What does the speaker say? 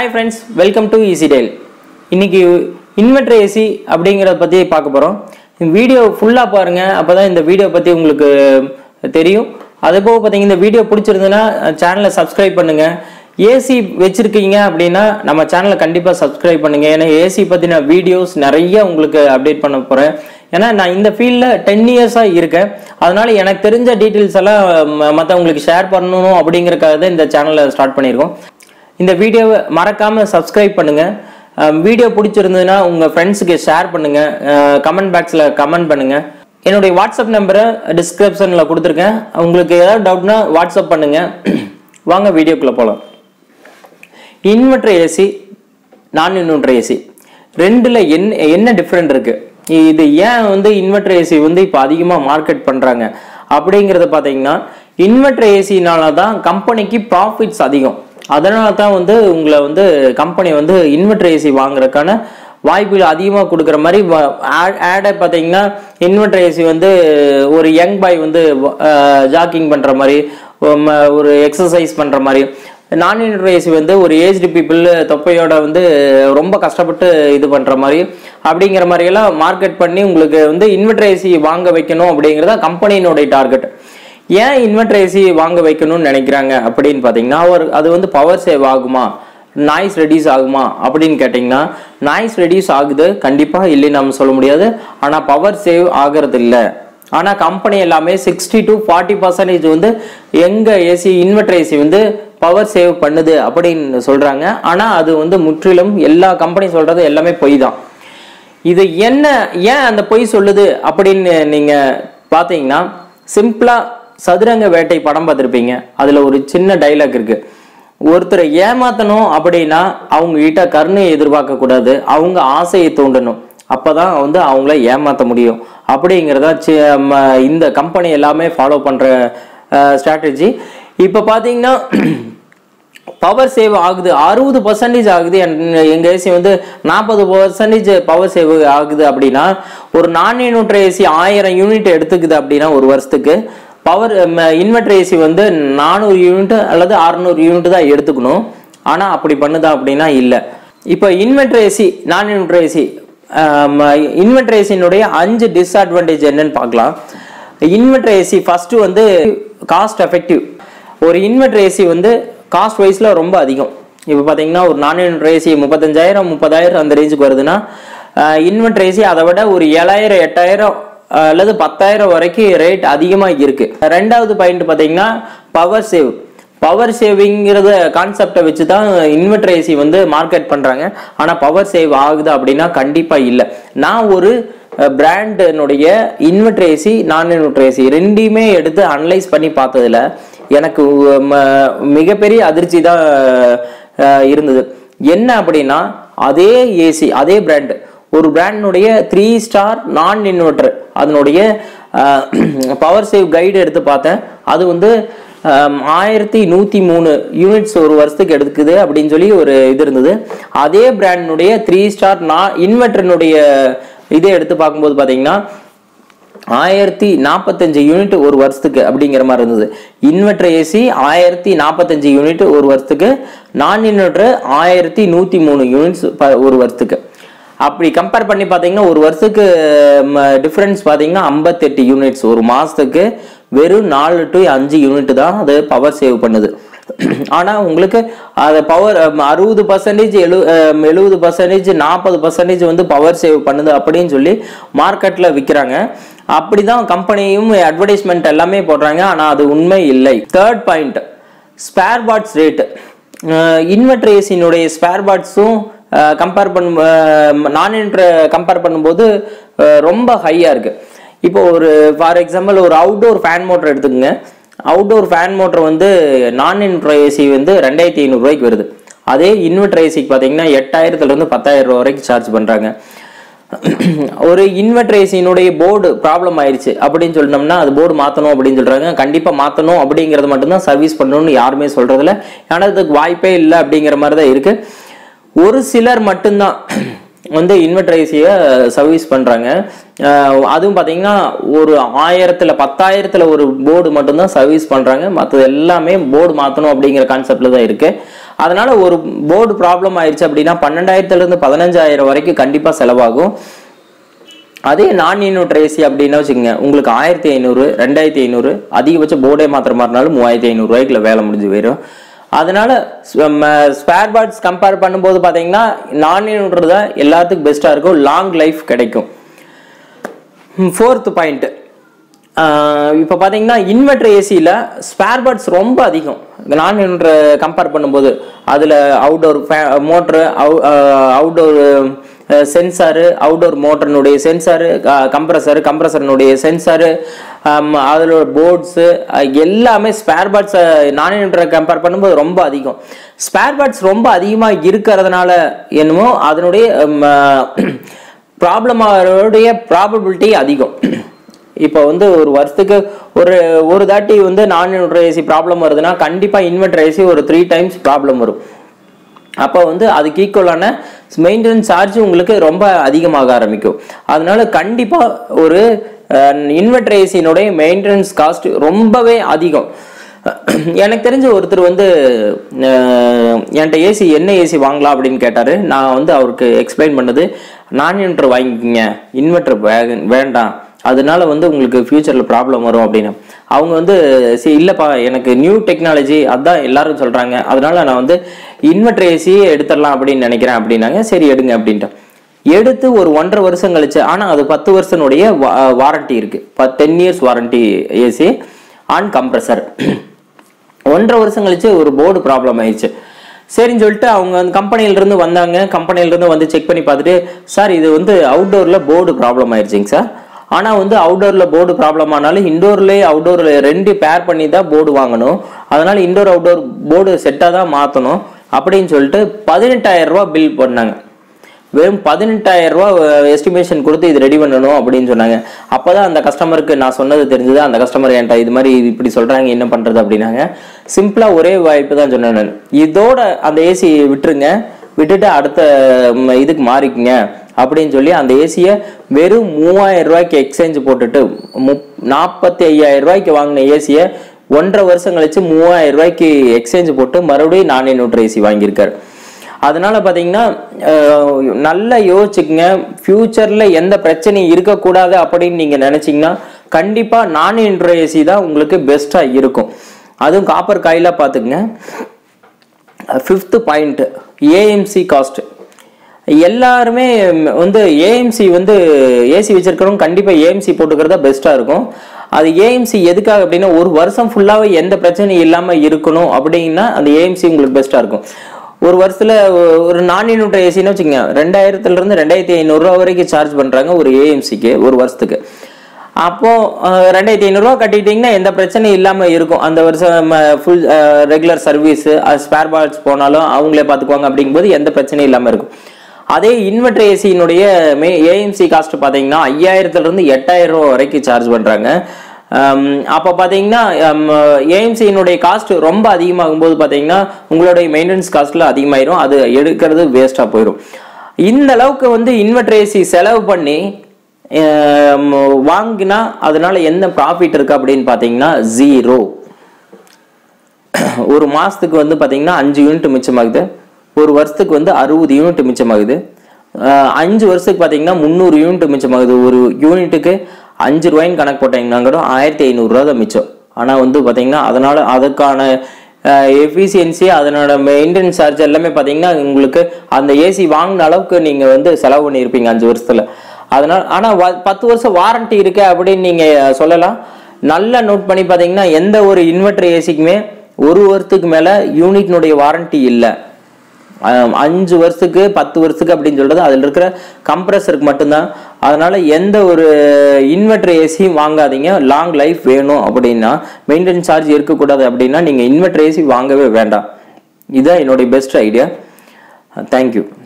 hi friends welcome to easy tail இன்னைக்கு inverter AC அப்படிங்கிறத பற்றி பார்க்க போகிறோம் வீடியோ ஃபுல்லாக பாருங்கள் அப்போ தான் இந்த வீடியோ பற்றி உங்களுக்கு தெரியும் அதே போக பார்த்தீங்கன்னா இந்த வீடியோ பிடிச்சிருந்ததுன்னா சேனலை சப்ஸ்கிரைப் பண்ணுங்கள் ஏசி வச்சுருக்கீங்க அப்படின்னா நம்ம சேனலை கண்டிப்பாக சப்ஸ்கிரைப் பண்ணுங்கள் ஏன்னா ஏசி பற்றின வீடியோஸ் நிறைய உங்களுக்கு அப்டேட் பண்ண போகிறேன் ஏன்னா நான் இந்த ஃபீல்டில் டென் இயர்ஸாக இருக்கேன் அதனால எனக்கு தெரிஞ்ச டீட்டெயில்ஸ் எல்லாம் மற்றவங்களுக்கு ஷேர் பண்ணணும் அப்படிங்கறக்காக தான் இந்த சேனலை ஸ்டார்ட் பண்ணியிருக்கோம் இந்த வீடியோவை மறக்காமல் சப்ஸ்கிரைப் பண்ணுங்கள் வீடியோ பிடிச்சிருந்ததுன்னா உங்கள் ஃப்ரெண்ட்ஸுக்கு ஷேர் பண்ணுங்கள் கமெண்ட் பாக்ஸில் கமெண்ட் பண்ணுங்கள் என்னுடைய வாட்ஸ்அப் நம்பரை டிஸ்கிரிப்ஷனில் கொடுத்துருக்கேன் உங்களுக்கு ஏதாவது டவுட்னா வாட்ஸ்அப் பண்ணுங்கள் வாங்க வீடியோக்குள்ளே போகலாம் inverter AC non inverter AC ரெண்டில் என்ன என்ன டிஃப்ரெண்ட் இருக்குது இது ஏன் வந்து இன்வெர்டர் ஏசி வந்து இப்போ அதிகமாக மார்க்கெட் பண்ணுறாங்க அப்படிங்கிறத பார்த்தீங்கன்னா இன்வெர்டர் ஏசினால தான் கம்பெனிக்கு ப்ராஃபிட்ஸ் அதிகம் அதனால தான் வந்து உங்களை வந்து கம்பெனி வந்து இன்வெர்டர் ஏசி வாங்குறதுக்கான வாய்ப்புகள் அதிகமாக கொடுக்குற மாதிரி ஆடை பார்த்தீங்கன்னா இன்வெர்டர் ஏசி வந்து ஒரு யங் பாய் வந்து ஜாக்கிங் பண்ணுற மாதிரி ஒரு எக்ஸசைஸ் பண்ணுற மாதிரி நான் இன்வெர்டர் ஏசி வந்து ஒரு ஏஜ்டு பீப்புள் தொப்பையோட வந்து ரொம்ப கஷ்டப்பட்டு இது பண்ணுற மாதிரி அப்படிங்கிற மாதிரியெல்லாம் மார்க்கெட் பண்ணி உங்களுக்கு வந்து இன்வெர்டர் ஏசி வாங்க வைக்கணும் அப்படிங்கிறத கம்பெனியினுடைய டார்கெட் ஏன் இன்வெர்டர் ஏசி வாங்க வைக்கணும்னு நினைக்கிறாங்க அப்படின்னு பார்த்தீங்கன்னா ஒரு அது வந்து பவர் சேவ் ஆகுமா நாய்ஸ் ரெடியூஸ் ஆகுமா அப்படின்னு கேட்டிங்கன்னா நாய்ஸ் ரெடியூஸ் ஆகுது கண்டிப்பாக இல்லைன்னு நம்ம சொல்ல முடியாது ஆனால் பவர் சேவ் ஆகிறது இல்லை ஆனால் கம்பெனி எல்லாமே சிக்ஸ்டி டு ஃபார்ட்டி பர்சன்டேஜ் வந்து எங்கள் ஏசி இன்வெர்டர் ஏசி வந்து பவர் சேவ் பண்ணுது அப்படின்னு சொல்கிறாங்க ஆனால் அது வந்து முற்றிலும் எல்லா கம்பெனி சொல்கிறது எல்லாமே பொய் தான் இது என்ன ஏன் அந்த பொய் சொல்லுது அப்படின்னு நீங்கள் பார்த்தீங்கன்னா சிம்பிளாக சதுரங்க வேட்டை படம் பார்த்துருப்பீங்க அதில் ஒரு சின்ன டைலாக் இருக்கு ஒருத்தரை ஏமாத்தணும் அப்படின்னா அவங்க கிட்ட கருணையை எதிர்பார்க்க கூடாது அவங்க ஆசையை தூண்டணும் அப்பதான் வந்து அவங்கள ஏமாத்த முடியும் அப்படிங்கிறதா இந்த கம்பெனி எல்லாமே ஃபாலோ பண்ற ஸ்ட்ராட்டஜி இப்போ பார்த்தீங்கன்னா பவர் சேவ் ஆகுது அறுபது பர்சன்டேஜ் ஆகுது எங்க ஏசி வந்து நாற்பது பர்சன்டேஜ் பவர் சேவ் ஆகுது அப்படின்னா ஒரு நான் இன்வெர்டர் ஏசி ஆயிரம் யூனிட் எடுத்துக்குது அப்படின்னா ஒரு வருஷத்துக்கு பவர் இன்வெர்டர் ஏசி வந்து நானூறு யூனிட் அல்லது அறுநூறு யூனிட் தான் எடுத்துக்கணும் ஆனால் அப்படி பண்ணுதா அப்படின்னா இல்லை இப்போ inverter AC non inverter AC inverter ஏசினுடைய அஞ்சு டிஸ்அட்வான்டேஜ் என்னன்னு பார்க்கலாம் இன்வெர்டர் ஏசி ஃபர்ஸ்ட் வந்து காஸ்ட் எஃபெக்டிவ் ஒரு இன்வெர்டர் ஏசி வந்து காஸ்ட் வைஸில் ரொம்ப அதிகம் இப்போ பார்த்தீங்கன்னா ஒரு நான் இன்வெர்டர் ஏசி முப்பத்தஞ்சாயிரம் முப்பதாயிரம் அந்த ரேஞ்சுக்கு வருதுன்னா இன்வெர்டர் ஏசி அதை விட ஒரு ஏழாயிரம் எட்டாயிரம் அல்லது பத்தாயிரம் வரைக்கும் ரேட் அதிகமாக இருக்கு ரெண்டாவது பாயிண்ட் பார்த்தீங்கன்னா பவர் சேவ் பவர் சேவிங்கிறத கான்செப்டை வச்சு தான் இன்வெர்டர் ஏசி வந்து மார்க்கெட் பண்ணுறாங்க ஆனால் பவர் சேவ் ஆகுது அப்படின்னா கண்டிப்பாக இல்லை நான் ஒரு பிராண்டினுடைய inverter AC non inverter AC ரெண்டையுமே எடுத்து அனலைஸ் பண்ணி பார்த்ததுல எனக்கு மிகப்பெரிய அதிர்ச்சி தான் இருந்தது என்ன அப்படின்னா அதே ஏசி அதே பிராண்டு ஒரு பிராண்டினுடைய த்ரீ ஸ்டார் நான் இன்வெர்டர் அதனுடைய பவர் சேவ் கைடு எடுத்து பார்த்தேன் அது வந்து ஆயிரத்தி நூற்றி மூணு யூனிட்ஸ் ஒரு வருஷத்துக்கு எடுக்குது அப்படின்னு சொல்லி ஒரு இது இருந்தது அதே பிராண்டினுடைய த்ரீ ஸ்டார் நான் இன்வெர்டர்னுடைய இதை எடுத்து பார்க்கும்போது பார்த்தீங்கன்னா ஆயிரத்தி நாற்பத்தஞ்சு யூனிட் ஒரு வருஷத்துக்கு அப்படிங்கிற மாதிரி இருந்தது இன்வெர்டர் ஏசி ஆயிரத்தி நாற்பத்தஞ்சு யூனிட் ஒரு வருஷத்துக்கு நான் இன்வெர்டர் ஆயிரத்தி நூற்றி மூணு யூனிட்ஸ் ஒரு வருஷத்துக்கு அப்படி கம்பேர் பண்ணி பார்த்தீங்கன்னா ஒரு வருஷத்துக்கு டிஃப்ரென்ஸ் பார்த்தீங்கன்னா ஐம்பத்தெட்டு யூனிட்ஸ் ஒரு மாதத்துக்கு வெறும் நாலு டு அஞ்சு யூனிட் தான் அது பவர் சேவ் பண்ணுது ஆனால் உங்களுக்கு அது பவர் அறுபது பர்சன்டேஜ் எழு எழுபது பர்சன்டேஜ் நாற்பது பர்சன்டேஜ் வந்து பவர் சேவ் பண்ணுது அப்படின்னு சொல்லி மார்க்கெட்டில் விற்கிறாங்க அப்படி தான் கம்பெனியும் அட்வர்டைஸ்மெண்ட் எல்லாமே போடுறாங்க ஆனால் அது உண்மை இல்லை third point spare parts rate inverter ஏசினுடைய ஸ்பேர் பார்ட்ஸும் கம்பேர் பண்ணும் நான் இன்ட்ர கம்பேர் பண்ணும்போது ரொம்ப ஹையாக இருக்குது இப்போ ஒரு ஃபார் எக்ஸாம்பிள் ஒரு அவுட்டோர் ஃபேன் மோட்டர் எடுத்துக்கோங்க அவுட்டோர் ஃபேன் மோட்டர் வந்து நான் இன்வெர்டர் ஏசி வந்து ரெண்டாயிரத்தி ஐநூறுரூவாய்க்கு வருது அதே இன்வெர்டர் ஏசிக்கு பார்த்தீங்கன்னா எட்டாயிரத்துலேருந்து பத்தாயிரம் ரூபா வரைக்கும் சார்ஜ் பண்ணுறாங்க ஒரு இன்வெர்டர் ஏசியினுடைய போர்டு ப்ராப்ளம் ஆயிடுச்சு அப்படின்னு சொன்னோம்னா அது போர்டு மாற்றணும் அப்படின்னு சொல்கிறாங்க கண்டிப்பாக மாற்றணும் அப்படிங்கிறது மட்டும்தான் சர்வீஸ் பண்ணணும்னு யாருமே சொல்கிறதில்ல ஏன்னா அதுக்கு வாய்ப்பே இல்லை அப்படிங்கிற மாதிரி தான் இருக்குது ஒரு சிலர் மட்டும்தான் வந்து இன்வெர்டர் ஏசியை சர்வீஸ் பண்ணுறாங்க அதுவும் பார்த்தீங்கன்னா ஒரு ஆயிரத்தில் பத்தாயிரத்தில் ஒரு போர்டு மட்டும்தான் சர்வீஸ் பண்ணுறாங்க மற்றது எல்லாமே போர்டு மாற்றணும் அப்படிங்கிற கான்செப்டில் தான் இருக்குது அதனால ஒரு போர்டு ப்ராப்ளம் ஆயிடுச்சு அப்படின்னா பன்னெண்டாயிரத்துலேருந்து பதினஞ்சாயிரம் வரைக்கும் கண்டிப்பாக செலவாகும் அதே நான் இன்வெர்டர் ஏசி அப்படின்னா வச்சுக்கோங்க உங்களுக்கு ஆயிரத்தி ஐநூறு ரெண்டாயிரத்தி ஐநூறு அதிகபட்சம் போர்டே மாத்திர மாதிரினாலும் மூவாயிரத்தி ஐநூறுரூவாய்க்குள்ள வேலை முடிஞ்சு போயிடும் அதனால ஸ்பேர் பார்ட்ஸ் கம்பேர் பண்ணும்போது பார்த்தீங்கன்னா நான் இன்வெர்டர் தான் எல்லாத்துக்கும் பெஸ்ட்டாக இருக்கும் லாங் லைஃப் கிடைக்கும் ஃபோர்த் பாயிண்ட் இப்போ பார்த்தீங்கன்னா இன்வெர்டர் ஏசியில் ஸ்பேர் பார்ட்ஸ் ரொம்ப அதிகம் நான் இன்வெர்டர் கம்பேர் பண்ணும்போது அதில் outdoor motor outdoor sensor outdoor மோட்டர்னுடைய சென்சாரு கம்ப்ரஸர் கம்ப்ரஸர்னுடைய சென்சாரு அதில் போர்ட்ஸு எல்லாமே ஸ்பேர் பார்ட்ஸ் நான் இன்வெர்டரை கம்பேர் பண்ணும்போது ரொம்ப அதிகம் ஸ்பேர் பார்ட்ஸ் ரொம்ப அதிகமாக இருக்கிறதுனால என்னமோ அதனுடைய ப்ராப்ளமோடைய ப்ராபபிலிட்டி அதிகம் இப்போ வந்து ஒரு வருஷத்துக்கு ஒரு ஒரு தாட்டி வந்து நான் இன்வெர்டர் ஏசி ப்ராப்ளம் வருதுன்னா கண்டிப்பாக இன்வெர்டர் ஏசி ஒரு த்ரீ டைம்ஸ் ப்ராப்ளம் வரும் அப்போ வந்து அதுக்கு ஈக்குவலான மெயின்டெனன்ஸ் சார்ஜ் உங்களுக்கு ரொம்ப அதிகமாக ஆரம்பிக்கும் அதனால கண்டிப்பாக ஒரு இன்வெர்டர் ஏசியினுடைய மெயின்டெனன்ஸ் காஸ்ட் ரொம்பவே அதிகம் எனக்கு தெரிஞ்ச ஒருத்தர் வந்து அஹ், என்கிட்ட ஏசி என்ன ஏசி வாங்கலாம் அப்படின்னு கேட்டார் நான் வந்து அவருக்கு எக்ஸ்பிளைன் பண்ணது நான் இன்வெர்டர் வாங்கிக்கிங்க இன்வெர்டர் வேண்டாம் அதனால வந்து உங்களுக்கு ஃபியூச்சரில் ப்ராப்ளம் வரும் அப்படின்னு அவங்க வந்து சரி இல்லைப்பா எனக்கு நியூ டெக்னாலஜி அதான் எல்லாரும் சொல்கிறாங்க அதனால நான் வந்து இன்வெர்டர் ஏசியே எடுத்துடலாம் அப்படின்னு நினைக்கிறேன் அப்படின்னாங்க சரி எடுங்க அப்படின்ட்டு எடுத்து ஒரு ஒன்றரை வருஷம் கழிச்சு ஆனால் அது பத்து வருஷனுடைய வாரண்டி இருக்கு ten years warranty AC on compressor ஒன்றரை வருஷம் கழிச்சு ஒரு போர்டு ப்ராப்ளம் ஆயிடுச்சு சரின்னு சொல்லிட்டு அவங்க அந்த கம்பெனில இருந்து வந்தாங்க கம்பெனில இருந்து வந்து செக் பண்ணி பார்த்துட்டு சார் இது வந்து அவுட்டோர்ல போர்டு ப்ராப்ளம் ஆயிடுச்சுங்க சார் ஆனா வந்து அவுட்டோர்ல போர்டு ப்ராப்ளம் ஆனாலும் இண்டோர்லயே அவுட்டோர்ல ரெண்டு பேர் பண்ணி தான் போர்டு வாங்கணும் அதனால இண்டோர் அவுட்டோர் போர்டு செட்டாக தான் மாற்றணும் அப்படின்னு சொல்லிட்டு பதினெட்டாயிரம் ரூபாய் பில் பண்ணாங்க வெறும் பதினெட்டாயிரம் ரூபா எஸ்டிமேஷன் கொடுத்து இது ரெடி பண்ணணும் அப்படின்னு சொன்னாங்க அப்பதான் அந்த கஸ்டமருக்கு நான் சொன்னது தெரிஞ்சது அந்த கஸ்டமர் என்கிட்ட இது மாதிரி இது இப்படி சொல்றாங்க என்ன பண்றது அப்படின்னாங்க சிம்பிளா ஒரே வாய்ப்பு தான் சொன்னேன் நான் இதோட அந்த ஏசி விட்டுருங்க விட்டுட்டு அடுத்த ம், இதுக்கு மாறிக்குங்க அப்படின்னு சொல்லி அந்த ஏசியை வெறும் மூவாயிரம் ரூபாய்க்கு எக்ஸ்சேஞ்ச் போட்டுட்டு முப் நாற்பத்தி ஐயாயிரம் ரூபாய்க்கு வாங்கின ஏசியை ஒன்றரை வருஷம் கழிச்சு மூவாயிரம் ரூபாய்க்கு எக்ஸ்சேஞ்ச் போட்டு மறுபடியும் நான் இன்னொரு ஏசி வாங்கியிருக்காரு அதனால பார்த்தீங்கன்னா அஹ், நல்லா யோசிச்சுக்கங்க ஃப்யூச்சரில் எந்த பிரச்சனையும் இருக்கக்கூடாது அப்படின்னு நீங்கள் நினச்சிங்கன்னா கண்டிப்பாக நான் இன்ட்ரோ ஏசி தான் உங்களுக்கு பெஸ்ட்டாக இருக்கும் அதுவும் காப்பர் காயிலாக பார்த்துக்குங்க ஃபிஃப்த்து பாயிண்ட் ஏஎம்சி காஸ்ட் எல்லாருமே வந்து ஏஎம்சி வந்து ஏசி வச்சிருக்கிறவங்க கண்டிப்பாக ஏஎம்சி போட்டுக்கிறதா பெஸ்ட்டாக இருக்கும் அது ஏஎம்சி எதுக்காக அப்படின்னா ஒரு வருஷம் ஃபுல்லாகவே எந்த பிரச்சனையும் இல்லாமல் இருக்கணும் அப்படின்னா அந்த ஏஎம்சி உங்களுக்கு பெஸ்ட்டாக இருக்கும் ஒரு வருஷத்துல ஒ- ஒரு நான் இன்வெர்டர் ஏசின்னு வச்சுக்கோங்க ரெண்டாயிரத்துல இருந்து ரெண்டாயிரத்தி ஐநூறுரூவா வரைக்கும் சார்ஜ் பண்றாங்க ஒரு ஏஎம்சிக்கு ஒரு வருஷத்துக்கு அப்போ அஹ், ரெண்டாயிரத்தி ஐநூறுரூவா கட்டிட்டீங்கன்னா எந்த பிரச்சனையும் இல்லாம இருக்கும் அந்த வருஷம் full regular service spare parts போனாலும் அவங்களே பார்த்துக்குவாங்க அப்படிங்கும்போது எந்த பிரச்சனையும் இல்லாம இருக்கும் அதே இன்வெர்டர் ஏசியினுடைய மே ஏஎம்சி காஸ்ட் பார்த்தீங்கன்னா ஐயாயிரத்துல இருந்து எட்டாயிரம் ரூபா வரைக்கும் சார்ஜ் பண்றாங்க அம், அப்போ பார்த்தீங்கன்னா ஏஎம்சியினுடைய காஸ்ட் ரொம்ப அதிகமாகும் போது பார்த்தீங்கன்னா உங்களுடைய மெயின்டெனன்ஸ் காஸ்ட்ல அதிகமாயிரும் அது எடுக்கிறது வேஸ்ட்டாக போயிடும் இந்த அளவுக்கு வந்து இன்வெர்டர் ஏசி செலவு பண்ணி அம், வாங்கினா அதனால என்ன ப்ராஃபிட் இருக்கு அப்படின்னு பார்த்தீங்கன்னா ஜீரோ ஒரு மாசத்துக்கு வந்து பாத்தீங்கன்னா அஞ்சு யூனிட் மிச்சமாகுது ஒரு வருஷத்துக்கு வந்து அறுபது யூனிட் மிச்சமாகுது அஹ் அஞ்சு வருஷத்துக்கு பார்த்தீங்கன்னா முந்நூறு யூனிட் மிச்சமாகுது ஒரு யூனிட்டுக்கு அஞ்சு ரூபாயின்னு கணக்கு போட்டீங்கன்னா கூட ஆயிரத்தி ஐநூறுரூவா தான் மிச்சம் ஆனால் வந்து பார்த்தீங்கன்னா அதனால அதுக்கான எஃபிஷியன்சி அதனோட மெயின்டெனன்ஸ் சார்ஜ் எல்லாமே பார்த்தீங்கன்னா உங்களுக்கு அந்த ஏசி வாங்கின அளவுக்கு நீங்கள் வந்து செலவு பண்ணியிருப்பீங்க அஞ்சு வருஷத்துல அதனால ஆனால் பத்து வருஷம் வாரண்டி இருக்கு அப்படின்னு நீங்கள் சொல்லலாம் நல்லா நோட் பண்ணி பார்த்தீங்கன்னா எந்த ஒரு இன்வெர்டர் ஏசிக்குமே ஒரு வருஷத்துக்கு மேலே யூனிட்னுடைய வாரண்டி இல்லை ஆம், அஞ்சு வருஷத்துக்கு பத்து வருஷத்துக்கு அப்படின்னு சொல்றது அதில் இருக்கிற கம்ப்ரஸருக்கு மட்டும்தான் அதனால எந்த ஒரு இன்வெர்டர் ஏசியும் வாங்காதீங்க லாங் லைஃப் வேணும் அப்படின்னா மெயின்டெனன்ஸ் சார்ஜ் இருக்கக்கூடாது அப்படின்னா நீங்கள் இன்வெர்டர் ஏசி வாங்கவே வேண்டாம் இதுதான் என்னுடைய பெஸ்ட் ஐடியா தேங்க்யூ